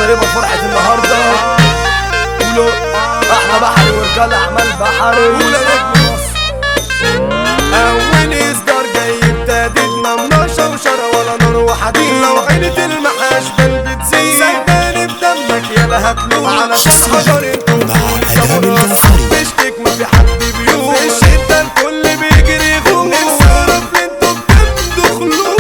ضاربها فرحة النهاردة قولوا احنا بحري ورجال اعمال بحري ولا نجم مصر اول اصدار جاي ابتدت ممنشة وشرى ولا نار وحديد لو عينة المحاش بل بتزيد سيداني بدمك يلا هتلوم على شجر انتوا مع أدهم الجعفري. بشتك ما في حد بيقول الشدة الكل بيجري يغوص نفسي اعرف ليه انتوا بتمدوا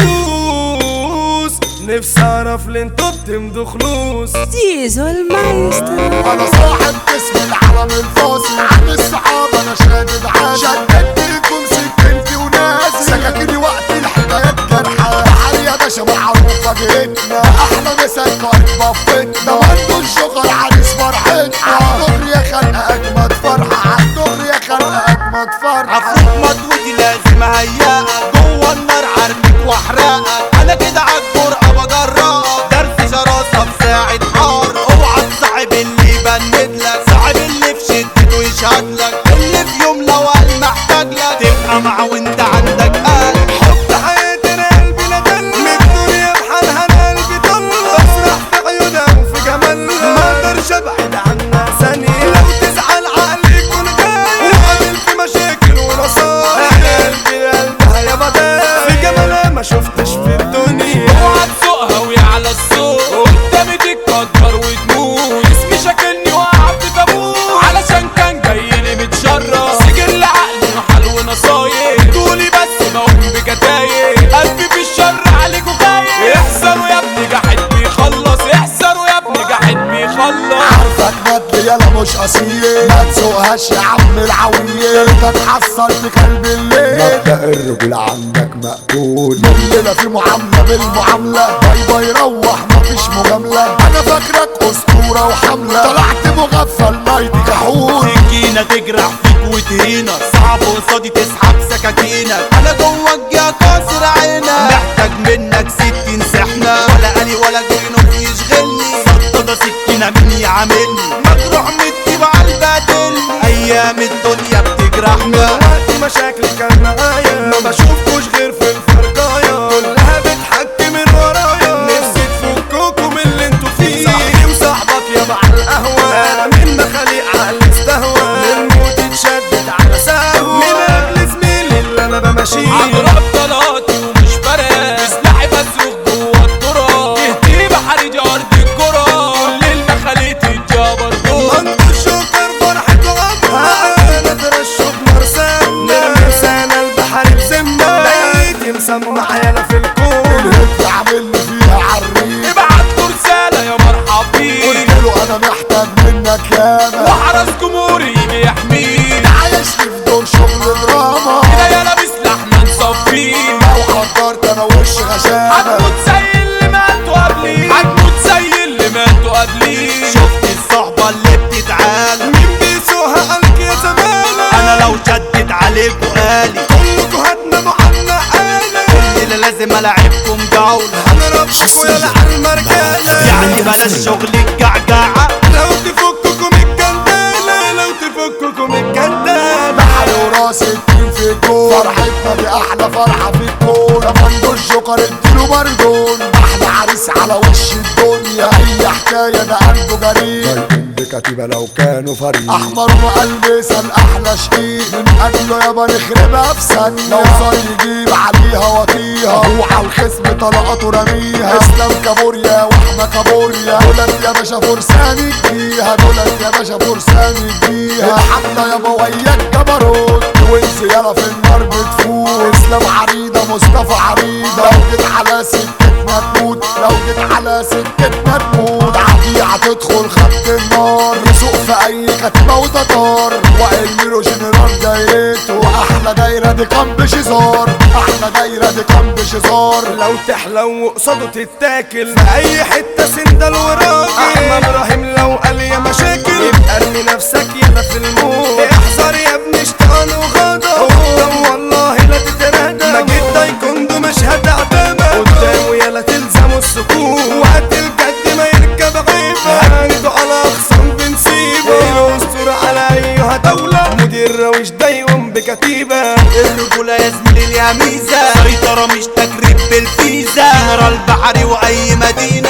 خلوص نفسي اعرف ليه انتوا بتمدوا خلوص زيزو المايسترو انا صاحب اسم العالم الفاصل عن الصحابة انا شادد عادي شددت لكم سكنتي ونازل سكاكيني وقت الحكايات جرحى بحر يا باشا معروفة جيتنا احلى مسك قائد بفتنا وانتو الشغل عريس فرحتنا عالدغري يا خلق اجمد فرحة عالدغري يا خلق اجمد فرحة عفروك مضودي لازم اهيئك جوه النار عرمك واحرقك انا كده عالجرأة بجرأك درس شراسة في ساعة حار اوعى تصاحب اللي يبند لك صاحب اللي في شدته يشهد لك اللي في يوم لو قال محتاج لك تبقى معاه وانت عندك قلب حب حياتي انا قلبي ندل من الدنيا بحالها انا قلبي طل بسرح في عيونها وفي جمالها ما اقدرش ابعد عنها ثانية لو تزعل عقلي يكون جاي وقابل في مشاكل ونصايح انا قلبي قلبها يا بدل في جمالها ما شفتش في الدنيا اوعى تسوقها وهي على السوق قدامي تتكدر وتموت اسمي شاكلني وقع في تابوت علشان كان جاي لي متشرف سجل عقلي محل ونصايح طولي بس موهوم بجتايل قلبي في الشر عليكوا خايف احذروا يا ابني جحد بيخلص احذروا يا ابني جحد بيخلص عارفك ندل يلا مش اصيل ما تسوقهاش يا عم العويل انت اتحصل في قلب الليل مبدأ الرجل عندك مقبول كلنا في معاملة بالمعاملة باي باي روح مفيش مجاملة انا فاكرك اسطورة وحملة طلعت مغفل مايتي كحول سكينة تجرح فيك وتهينك صعب قصادي تسحب سكاكينك انا جواك يا كاسر عينك محتاج منك ستين سحنة ولا قلي ولا جنون يشغلني صدى سكينة مين يعاملني مجروح مدي بعالبدل ايام الدنيا بتجرحنا وقت مشاكلي كان معايا ما بشوفكوش غير في الفرجاية كلها بتحكي من ورايا نفسي تفكوكوا من اللي انتوا فيه صاحبي وصاحبك يا مع القهوة انا من مخاليق عقلي استهوى للموت اتشدد على سهوة من اجل زميلي اللي انا بمشيه اضرب طلاتي ومش فارق بسلاحي بصرخ جوه التراب تهتي بحريدي ارض الكرة كل المخاليط الجبر دول انتوا الشوكر فرحته غمرة انا ترشوا بمرسام نرمي لسانا البحر بسمة بيتي مسمع يالا في الكون الهد عامل لي فيها عريس ابعت له رسالة يا مرحب بيه قلت له انا محتاج منك ياما وحرس جمهوري يجي يحميه عايشني في دور شغل دراما كده يا لابس لحمة نصفيه لو حضرت انا وش غشامة هتموت زي اللي ماتوا قبلي هتموت زي اللي ماتوا قبلي شفت الصحبة اللي بتتعالى مين بيسوها قالك يا زمالة انا لو شدت عليكوا قالي كلكوا هتناموا عنا قالة كل اللي لازم العبكم جولة هنربكوا يالا على المرجالة يعني بلاش شغل الجعجعة لو تفككوا من الجندالة لو تفككوا من الجندالة بحر وراس التين في الجول فرحتنا دي احلى فرحة في الكون كمان الجوكر اديله مردون احلى عريس على وش الدنيا اي حكاية ده قلبه جريء بكتيبة لو كانوا فريق احمر ومقلبسة الاحلى شقيق من اجله يابا نخربها في ثانية لو صار يجيب عليها وطيها هو على الخصم طلقاته رميها اسلام كابوريا واحمى كابوريا دولت يا باشا فرسان يجيها دولت يا باشا فرسان يجيها الحملة يابا وياك جبروت وانس يلا في النار بتفوت اسلام عريضة مصطفى عريضة لو جيت على سكتنا تموت لو جيت على سكتنا تموت عديعة تدخل خط النار يسوق في اي كتيبة وتتار وقال جنرال دايرته احلى دايرة دي كان شزار احلى دايرة دي كان شزار لو تحلو قصاده تتاكل في اي حته سندل وراجل احمد ابراهيم لو قال يا مشاكل يبقى ارمي نفسك يلا في الموت احذر يا ابني اشتغل وغضب قدام والله لا تتراجع مجيد تايكوندو مش هتعتمد قدامه يلا تلزموا السكوت وقت الجد ما يركب عيبه هنجدوا على اخصام بنسيبه الاسطوره على ايها دوله مدير روش دايما بكتيبه الرجولة يا زميلي ليها ميزة سيطرة مش تجريب بالفيزا جنرال بحري وأي مدينة ده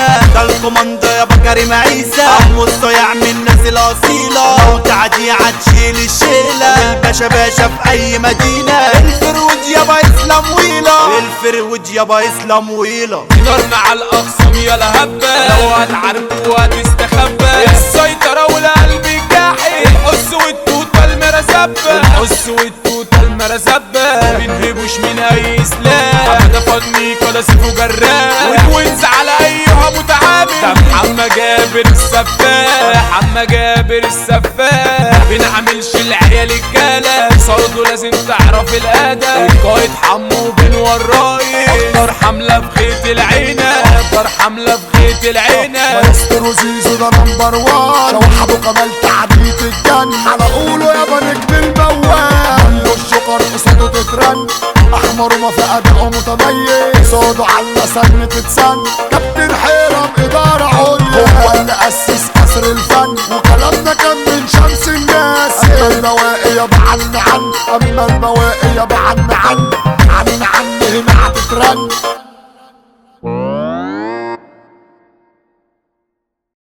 الكوماندو يا كريم عيسى عمو الصيع من الناس الاصيله لو تعدي هتشيل الشيله الباشا باشا في اي مدينه الفرود يابا اسلام ويلا الفرود يابا اسلام ويلا نارنا على الاقسام يا لهبة لو هتعارك وهتستخبى السيطرة والقلب الجاحي الحس والتوتة المرزبة الحس والتوتة المرزبة بنهبوش من اي سلاح حمادة فني كلاسيف وجراح والوينز على ايها متعامل ده محمد جابر السفاح محمد جابر السفاح بنعملش العيال الجالة صوته لازم تعرف الادب القايد حمو بن وراي اختار حملة في خيط العينة اختار حملة في خيط العينة مايسترو زيزو ده نمبر وان شوح ابو كمال تعديت الجن على قوله يابا نجم الموال له الشكر قصاده تترن احمر وما في اداؤه متميز صوته على سن تتسن كابتن حيرم اداره عليا هو اللي اسس قصر الفن وكلامنا كان من شمس الناس اما البواقي يابا عن عن اما البواقي يابا عن عن عن عن هنا هتترن